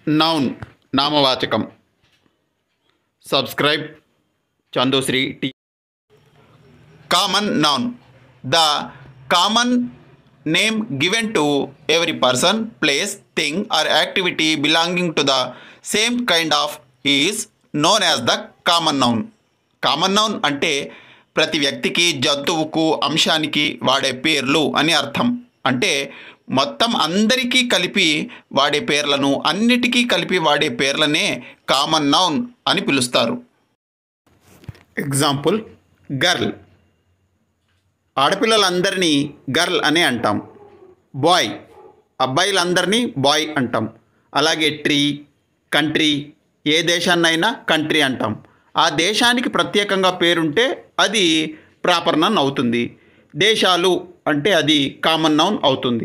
noun నామవాచకం subscribe Chandusri T common noun the common name given to every person place thing or activity belonging to the same kind of is known as the common noun common noun అంటే ప్రతి వ్యక్తికి జంతువుకు అంశానికి వాడే పేర్లు అని అర్థం అంటే మొత్తం అందరికీ కలిపి వాడే పేర్లను అన్నిటికీ కలిపి వాడే పేర్లనే కామన్ నౌన్ అని పిలుస్తారు ఎగ్జాంపుల్ గర్ల్ ఆడపిల్లలందరినీ గర్ల్ అనే అంటాం బాయ్ అబ్బాయిలందరినీ బాయ్ అంటాం అలాగే ట్రీ కంట్రీ ఏ దేశాన్నైనా కంట్రీ అంటాం ఆ దేశానికి ప్రత్యేకంగా పేరుంటే అది ప్రాపర్ నౌన్ అవుతుంది దేశాలు అంటే అది కామన్ నౌన్ అవుతుంది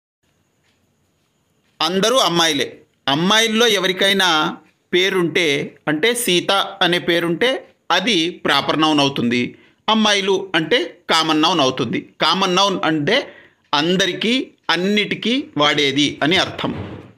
అందరూ అమ్మాయిలే అమ్మాయిల్లో ఎవరికైనా పేరుంటే అంటే సీత అనే పేరుంటే అది ప్రాపర్ నౌన్ అవుతుంది అమ్మాయిలు అంటే కామన్ నౌన్ అవుతుంది కామన్ నౌన్ అంటే అందరికీ అన్నిటికీ వాడేది అని అర్థం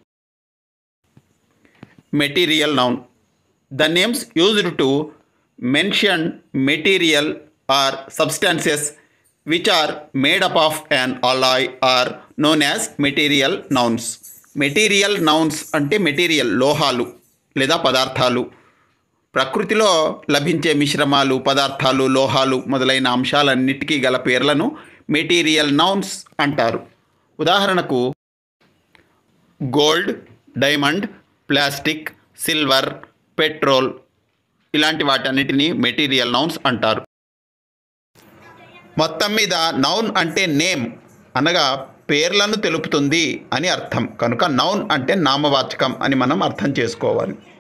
material noun the names used to mention material or substances which are made up of an alloy are known as material nouns material nouns అంటే మెటీరియల్ లోహాలు లేదా పదార్థాలు ప్రకృతిలో లభించే మిశ్రమాలు పదార్థాలు లోహాలు మొదలైన అంశాలన్నిటికీ గల పేర్లను మెటీరియల్ నౌన్స్ అంటారు ఉదాహరణకు gold diamond plastic silver petrol ఇలాంటి వాటన్నిటిని మెటీరియల్ నౌన్స్ అంటారు మొత్తం మీద నౌన్ అంటే నేమ్ అనగా పేర్లను తెలుపుతుంది అని అర్థం కనుక నౌన్ అంటే నామవాచకం అని మనం అర్థం చేసుకోవాలి